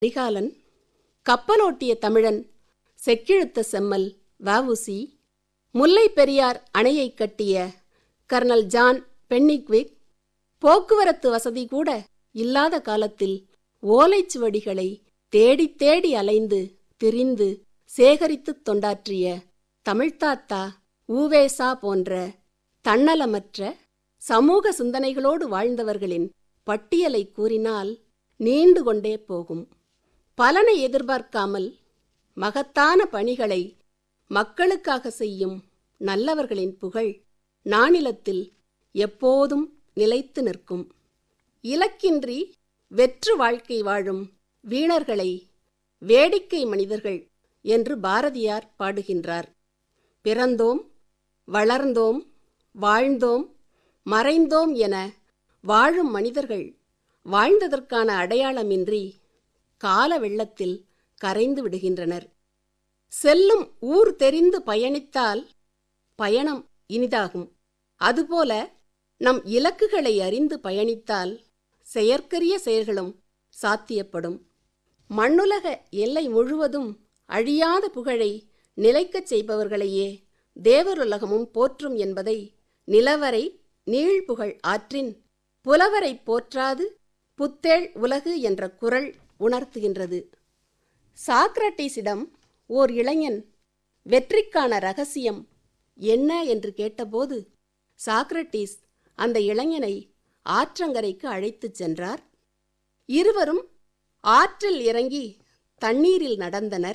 கரிகாலன் கப்பலோட்டிய தமிழன் செக்கிழுத்த செம்மல் வஉசி முல்லை பெரியார் அணையைக் கட்டிய கர்னல் ஜான் பென்னிக்விக் போக்குவரத்து வசதி கூட இல்லாத காலத்தில் ஓலைச்சுவடிகளை தேடித் தேடி அலைந்து திரிந்து சேகரித்துத் தொண்டாற்றிய தமிழ்த்தாத்தா ஊவேசா போன்ற தன்னலமற்ற சமூக சிந்தனைகளோடு வாழ்ந்தவர்களின் பட்டியலை கூறினால் நீண்டு கொண்டே போகும் பலனை எதிர்பார்க்காமல் மகத்தான பணிகளை மக்களுக்காக செய்யும் நல்லவர்களின் புகழ் நானிலத்தில் எப்போதும் நிலைத்து நிற்கும் இலக்கின்றி வெற்று வாழ்க்கை வாழும் வீணர்களை வேடிக்கை மனிதர்கள் என்று பாரதியார் பாடுகின்றார் பிறந்தோம் வளர்ந்தோம் வாழ்ந்தோம் மறைந்தோம் என வாழும் மனிதர்கள் வாழ்ந்ததற்கான அடையாளமின்றி கால வெள்ளத்தில் கரைந்து விடுகின்றனர் செல்லும் ஊர் தெரிந்து பயணித்தால் பயணம் இனிதாகும் அதுபோல நம் இலக்குகளை அறிந்து பயணித்தால் செயற்கரிய செயல்களும் சாத்தியப்படும் மண்ணுலக எல்லை முழுவதும் அழியாத புகழை நிலைக்கச் செய்பவர்களையே தேவருலகமும் போற்றும் என்பதை நிலவரை நீழ்புகழ் ஆற்றின் புலவரைப் போற்றாது புத்தேள் உலகு என்ற குரல் உணர்த்துகின்றது சாக்ரட்டீஸிடம் ஓர் இளைஞன் வெற்றிக்கான ரகசியம் என்ன என்று கேட்டபோது சாக்ரட்டீஸ் அந்த இளைஞனை ஆற்றங்கரைக்கு அழைத்துச் சென்றார் இருவரும் ஆற்றில் இறங்கி தண்ணீரில் நடந்தனர்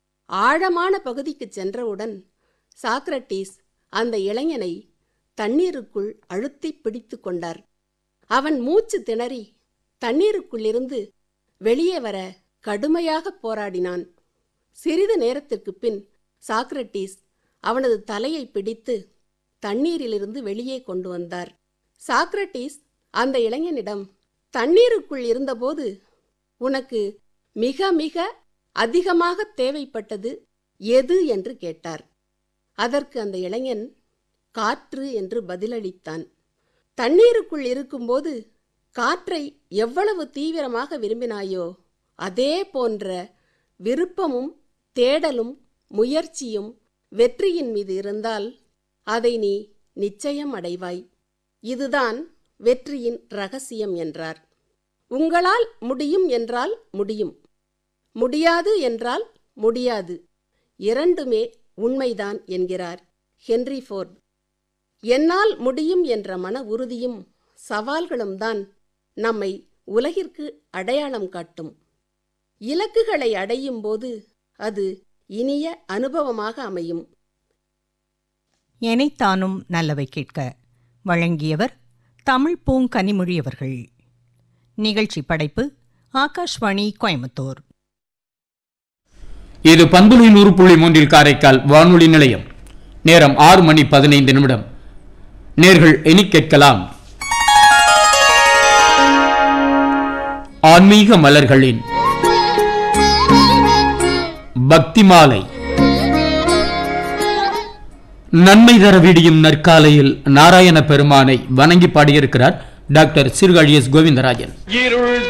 ஆழமான பகுதிக்குச் சென்றவுடன் சாக்ரட்டீஸ் அந்த இளைஞனை தண்ணீருக்குள் அழுத்திப் பிடித்து கொண்டார் அவன் மூச்சு திணறி தண்ணீருக்குள்ளிருந்து வெளியே வர கடுமையாக போராடினான் சிறிது நேரத்திற்குப் பின் சாக்ரட்டீஸ் அவனது தலையை பிடித்து தண்ணீரிலிருந்து வெளியே கொண்டு வந்தார் சாக்ரட்டீஸ் அந்த இளைஞனிடம் தண்ணீருக்குள் இருந்தபோது உனக்கு மிக மிக அதிகமாக தேவைப்பட்டது எது என்று கேட்டார் அதற்கு அந்த இளைஞன் காற்று என்று பதிலளித்தான் தண்ணீருக்குள் இருக்கும்போது காற்றை எவ்வளவு தீவிரமாக விரும்பினாயோ அதே போன்ற விருப்பமும் தேடலும் முயற்சியும் வெற்றியின் மீது இருந்தால் அதை நீ நிச்சயம் அடைவாய் இதுதான் வெற்றியின் ரகசியம் என்றார் உங்களால் முடியும் என்றால் முடியும் முடியாது என்றால் முடியாது இரண்டுமே உண்மைதான் என்கிறார் ஹென்றி ஃபோர்ட் என்னால் முடியும் என்ற மன உறுதியும் சவால்களும் தான் நம்மை உலகிற்கு அடையாளம் காட்டும் இலக்குகளை அடையும் போது அது இனிய அனுபவமாக அமையும் எனைத்தானும் நல்லவை கேட்க வழங்கியவர் தமிழ் பூங்கனிமொழி அவர்கள் நிகழ்ச்சி படைப்பு ஆகாஷ்வாணி கோயம்புத்தூர் இது பண்புலி நூறு புள்ளி மூன்றில் காரைக்கால் வானொலி நிலையம் நேரம் ஆறு மணி பதினைந்து நிமிடம் நேர்கள் இனி கேட்கலாம் ஆன்மீக மலர்களின் பக்தி மாலை நன்மை தர விடியும் நற்காலையில் நாராயண பெருமானை வணங்கி பாடியிருக்கிறார் டாக்டர் சிறுகாழி எஸ் கோவிந்தராஜன் இருள்